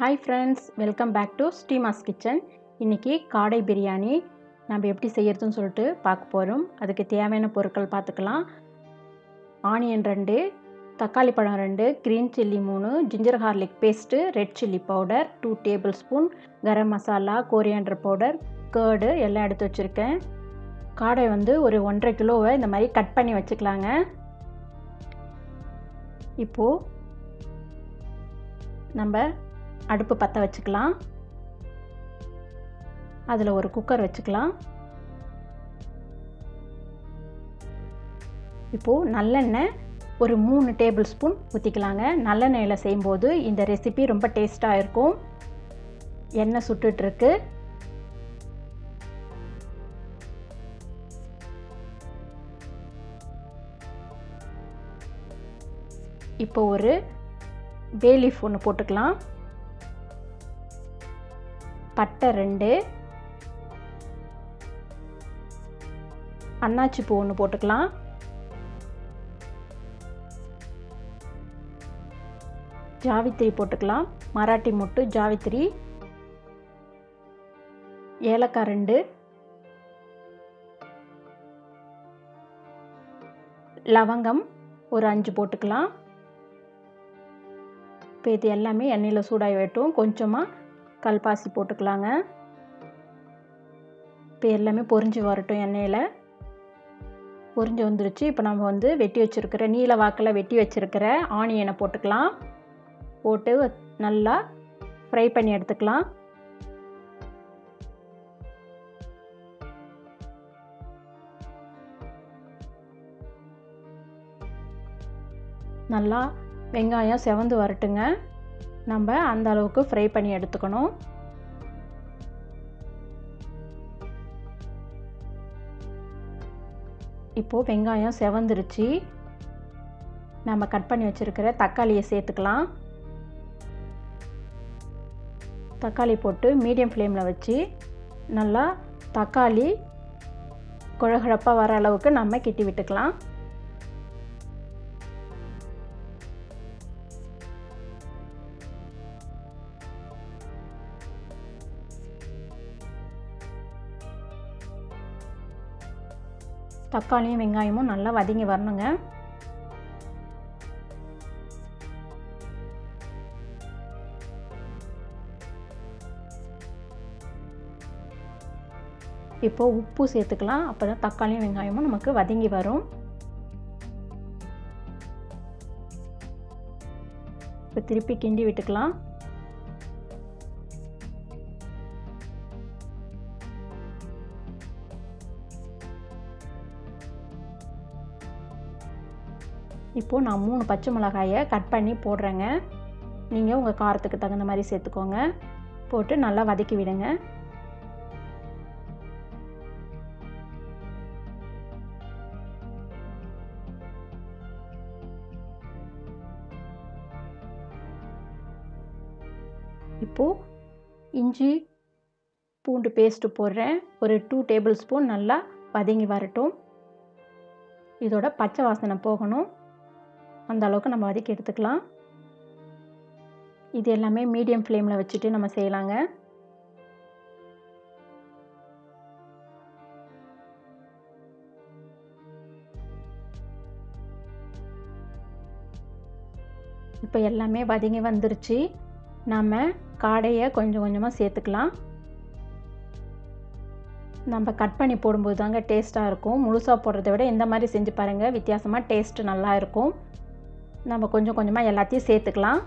hi friends welcome back to Sreema's kitchen இன்றைக்கி காடை பிரியாணி நம்ம எப்படி செய்யறதுன்னு சொல்லிட்டு பார்க்க போகிறோம் அதுக்கு தேவையான பொருட்கள் பார்த்துக்கலாம் ஆனியன் ரெண்டு தக்காளி பழம் ரெண்டு க்ரீன் சில்லி மூணு ginger garlic paste red chilli powder two tablespoon garam masala coriander powder curd எல்லாம் எடுத்து வச்சுருக்கேன் காடை வந்து ஒரு ஒன்றரை கிலோவை இந்த மாதிரி கட் பண்ணி வச்சுக்கலாங்க இப்போது நம்ம அடுப்பு பற்ற வச்சுக்கலாம் அதில் ஒரு குக்கர் வச்சுக்கலாம் இப்போது நல்லெண்ணெய் ஒரு மூணு டேபிள் ஸ்பூன் ஊற்றிக்கலாங்க நல்லெண்ணெயில் செய்யும்போது இந்த ரெசிபி ரொம்ப டேஸ்ட்டாக இருக்கும் எண்ணெய் சுட்டுட்ருக்கு இப்போ ஒரு பேலீஃப் ஒன்று போட்டுக்கலாம் பட்டை ரெண்டு அன்னாச்சி பூ ஒன்று போட்டுக்கலாம் ஜாவித்திரி போட்டுக்கலாம் மராட்டி மொட்டு ஜாவித்திரி ஏலக்காய் ரெண்டு லவங்கம் ஒரு அஞ்சு போட்டுக்கலாம் இப்போ இது எல்லாமே எண்ணெயில் சூடாகி வரட்டும் கொஞ்சமாக கல்பாசி போட்டுக்கலாங்க இப்போ எல்லாமே பொரிஞ்சு வரட்டும் எண்ணெயில் பொரிஞ்சு வந்துருச்சு இப்போ நம்ம வந்து வெட்டி வச்சுருக்கிற நீல வாக்கில் வெட்டி வச்சுருக்கிற ஆனியனை போட்டுக்கலாம் போட்டு நல்லா ஃப்ரை பண்ணி எடுத்துக்கலாம் நல்லா வெங்காயம் செவந்து வரட்டுங்க நம்ம அந்த அளவுக்கு ஃப்ரை பண்ணி எடுத்துக்கணும் இப்போது வெங்காயம் செவந்துருச்சு நம்ம கட் பண்ணி வச்சுருக்கிற தக்காளியை சேர்த்துக்கலாம் தக்காளி போட்டு மீடியம் ஃப்ளேமில் வச்சு நல்லா தக்காளி குழகுழப்பாக வர அளவுக்கு நம்ம கிட்டி விட்டுக்கலாம் தக்காளியும் வெங்காயமும் நல்லா வதங்கி வரணுங்க இப்போது உப்பு சேர்த்துக்கலாம் அப்போ தான் தக்காளியும் வெங்காயமும் நமக்கு வதங்கி வரும் இப்போ திருப்பி கிண்டி விட்டுக்கலாம் இப்போது நான் மூணு பச்சை மிளகாயை கட் பண்ணி போடுறேங்க நீங்கள் உங்கள் காரத்துக்கு தகுந்த மாதிரி சேர்த்துக்கோங்க போட்டு நல்லா வதக்கி விடுங்க இப்போது இஞ்சி பூண்டு பேஸ்ட்டு போடுறேன் ஒரு டூ டேபிள் ஸ்பூன் நல்லா வதங்கி வரட்டும் இதோட பச்சை வாசனை போகணும் அந்த அளவுக்கு நம்ம வதக்கி எடுத்துக்கலாம் இது எல்லாமே மீடியம் ஃப்ளேமில் வச்சுட்டு நம்ம செய்யலாங்க இப்போ எல்லாமே வதங்கி வந்துருச்சு நம்ம காடையை கொஞ்சம் கொஞ்சமாக சேர்த்துக்கலாம் நம்ம கட் பண்ணி போடும்போது தாங்க டேஸ்ட்டாக இருக்கும் முழுசாக போடுறத விட இந்த மாதிரி செஞ்சு பாருங்கள் வித்தியாசமாக டேஸ்ட்டு நல்லா இருக்கும் நம்ம கொஞ்சம் கொஞ்சமாக எல்லாத்தையும் சேர்த்துக்கலாம்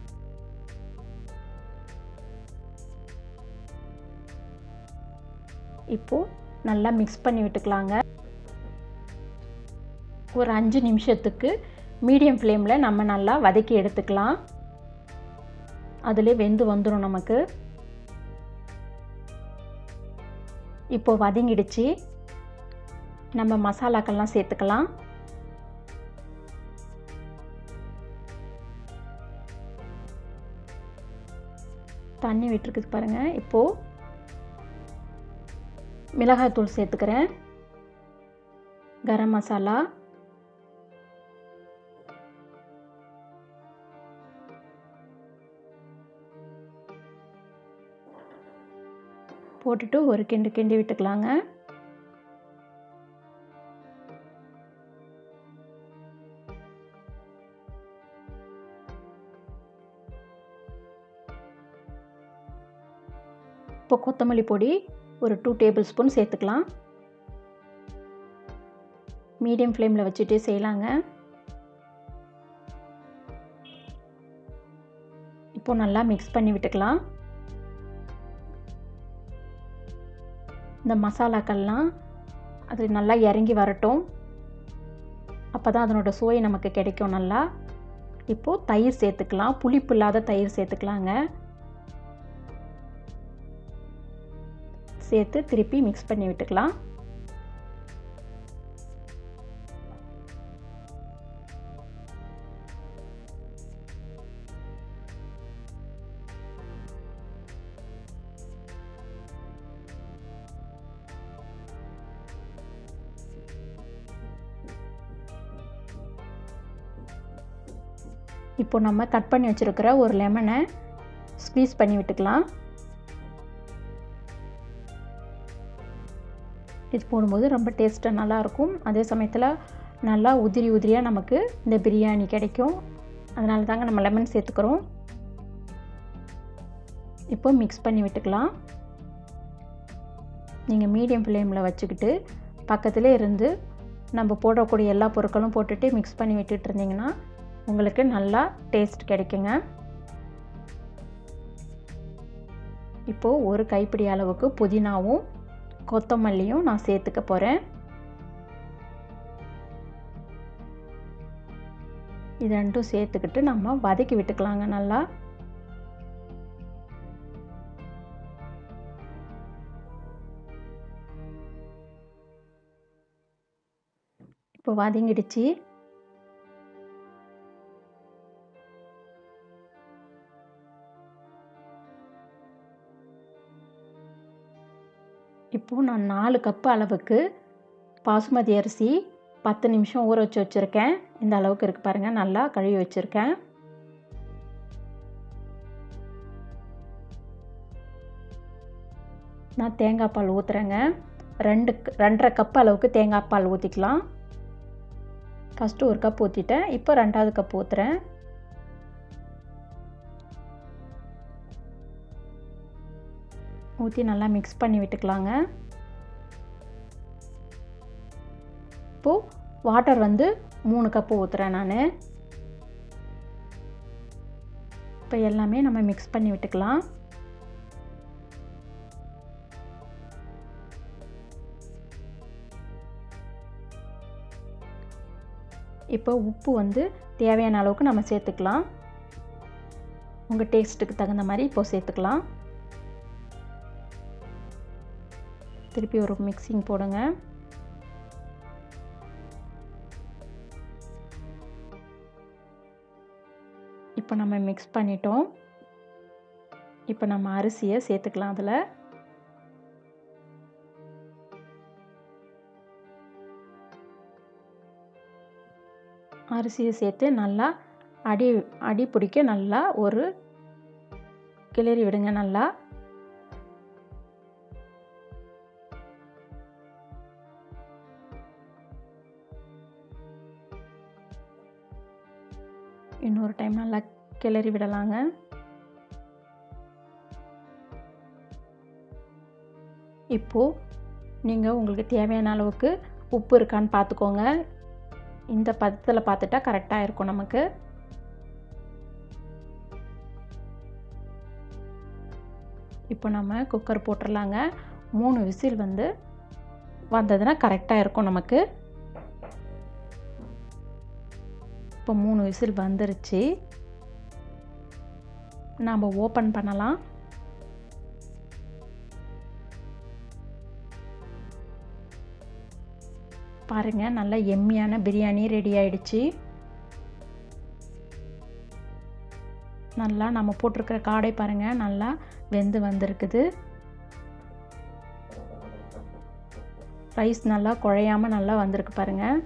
இப்போது நல்லா மிக்ஸ் பண்ணி விட்டுக்கலாங்க ஒரு அஞ்சு நிமிஷத்துக்கு மீடியம் ஃப்ளேமில் நம்ம நல்லா வதக்கி எடுத்துக்கலாம் அதிலே வெந்து வந்துடும் நமக்கு இப்போது வதங்கிடுச்சு நம்ம மசாலாக்கள்லாம் சேர்த்துக்கலாம் தண்ணி விட்டுருக்கு பாருங்கள் இப்போது மிளகாய்த்தூள் சேர்த்துக்கிறேன் கரம் மசாலா போட்டுட்டு ஒரு கிண்டு கிண்டி விட்டுக்கலாங்க இப்போ கொத்தமல்லி பொடி ஒரு டூ டேபிள் ஸ்பூன் சேர்த்துக்கலாம் மீடியம் ஃப்ளேமில் வச்சுட்டு செய்யலாங்க இப்போ நல்லா மிக்ஸ் பண்ணி விட்டுக்கலாம் இந்த மசாலாக்கள்லாம் அது நல்லா இறங்கி வரட்டும் அப்போ தான் அதனோட சுவை நமக்கு கிடைக்கும் நல்லா இப்போது தயிர் சேர்த்துக்கலாம் புளிப்பு இல்லாத தயிர் சேர்த்துக்கலாங்க சேர்த்து திருப்பி மிக்ஸ் பண்ணி விட்டுக்கலாம் இப்போ நம்ம கட் பண்ணி வச்சுருக்கிற ஒரு லெமனை ஸ்க்வீஸ் பண்ணி விட்டுக்கலாம் இது போடும்போது ரொம்ப டேஸ்ட்டாக நல்லாயிருக்கும் அதே சமயத்தில் நல்லா உதிரி உதிரியாக நமக்கு இந்த பிரியாணி கிடைக்கும் அதனால தாங்க நம்ம லெமன் சேர்த்துக்கிறோம் இப்போ மிக்ஸ் பண்ணி விட்டுக்கலாம் நீங்கள் மீடியம் ஃப்ளேமில் வச்சுக்கிட்டு பக்கத்திலே இருந்து நம்ம போடக்கூடிய எல்லா பொருட்களும் போட்டுட்டு மிக்ஸ் பண்ணி விட்டுட்டு இருந்தீங்கன்னா உங்களுக்கு நல்லா டேஸ்ட் கிடைக்குங்க இப்போது ஒரு கைப்பிடி அளவுக்கு புதினாவும் கொத்தமல்லியும் நான் சேர்த்துக்க போகிறேன் இது ரெண்டும் சேர்த்துக்கிட்டு நம்ம வதக்கி விட்டுக்கலாங்க நல்லா இப்போ வதங்கிடுச்சு இப்போது நான் நாலு கப்பு அளவுக்கு பாசுமதி அரிசி பத்து நிமிஷம் ஊற வச்சு வச்சுருக்கேன் இந்த அளவுக்கு இருக்குது பாருங்கள் நல்லா கழுவி வச்சுருக்கேன் நான் தேங்காய் பால் ஊற்றுறேங்க ரெண்டு ரெண்டரை கப் அளவுக்கு தேங்காய் பால் ஊற்றிக்கலாம் ஃபஸ்ட்டு ஒரு கப் ஊற்றிட்டேன் இப்போ ரெண்டாவது கப் ஊற்றுறேன் ஊற்றி நல்லா மிக்ஸ் பண்ணி விட்டுக்கலாங்க இப்போது வாட்டர் வந்து மூணு கப்பு ஊற்றுறேன் நான் இப்போ எல்லாமே நம்ம மிக்ஸ் பண்ணி விட்டுக்கலாம் இப்போ உப்பு வந்து தேவையான அளவுக்கு நம்ம சேர்த்துக்கலாம் உங்கள் டேஸ்ட்டுக்கு தகுந்த மாதிரி இப்போ சேர்த்துக்கலாம் திருப்பி ஒரு மிக்சிங் போடுங்க இப்போ நம்ம மிக்ஸ் பண்ணிட்டோம் இப்போ நம்ம அரிசியை சேர்த்துக்கலாம் அதில் அரிசியை சேர்த்து நல்லா அடி அடி பிடிக்க நல்லா ஒரு கிளறி விடுங்க நல்லா இன்னொரு டைம் நல்லா கிளறி விடலாங்க இப்போது நீங்கள் உங்களுக்கு தேவையான அளவுக்கு உப்பு இருக்கான்னு பார்த்துக்கோங்க இந்த பதத்தில் பார்த்துட்டா கரெக்டாக இருக்கும் நமக்கு இப்போ நம்ம குக்கர் போட்டுடலாங்க மூணு விசில் வந்து வந்ததுன்னா கரெக்டாக இருக்கும் நமக்கு இப்போ மூணு விசில் வந்துருச்சு நாம் ஓப்பன் பண்ணலாம் பாருங்கள் நல்ல எம்மியான பிரியாணி ரெடி ஆயிடுச்சு நல்லா நம்ம போட்டிருக்கிற காடை பாருங்கள் நல்லா வெந்து வந்திருக்குது ரைஸ் நல்லா குழையாமல் நல்லா வந்திருக்கு பாருங்கள்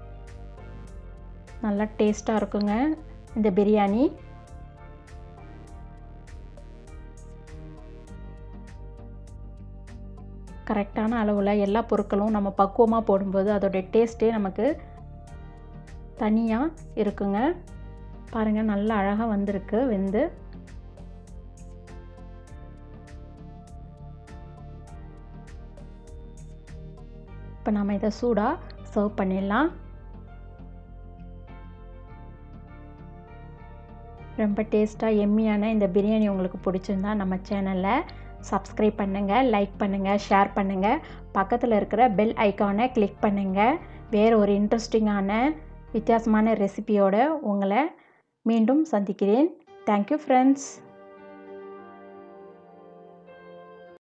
நல்லா டேஸ்ட்டாக இருக்குங்க இந்த பிரியாணி கரெக்டான அளவில் எல்லா பொருட்களும் நம்ம பக்குவமாக போடும்போது அதோடைய டேஸ்ட்டே நமக்கு தனியாக இருக்குங்க பாருங்கள் நல்லா அழகாக வந்திருக்கு வெந்து இப்போ நம்ம இதை சூடாக சர்வ் பண்ணிடலாம் ரொம்ப டேஸ்ட்டாக எம்மியான இந்த பிரியாணி உங்களுக்கு பிடிச்சிருந்தா நம்ம சேனலில் சப்ஸ்கிரைப் பண்ணுங்கள் லைக் பண்ணுங்கள் ஷேர் பண்ணுங்கள் பக்கத்தில் இருக்கிற பெல் ஐக்கானை கிளிக் பண்ணுங்கள் வேறு ஒரு இன்ட்ரெஸ்டிங்கான வித்தியாசமான ரெசிபியோடு உங்களை மீண்டும் சந்திக்கிறேன் தேங்க்யூ ஃப்ரெண்ட்ஸ்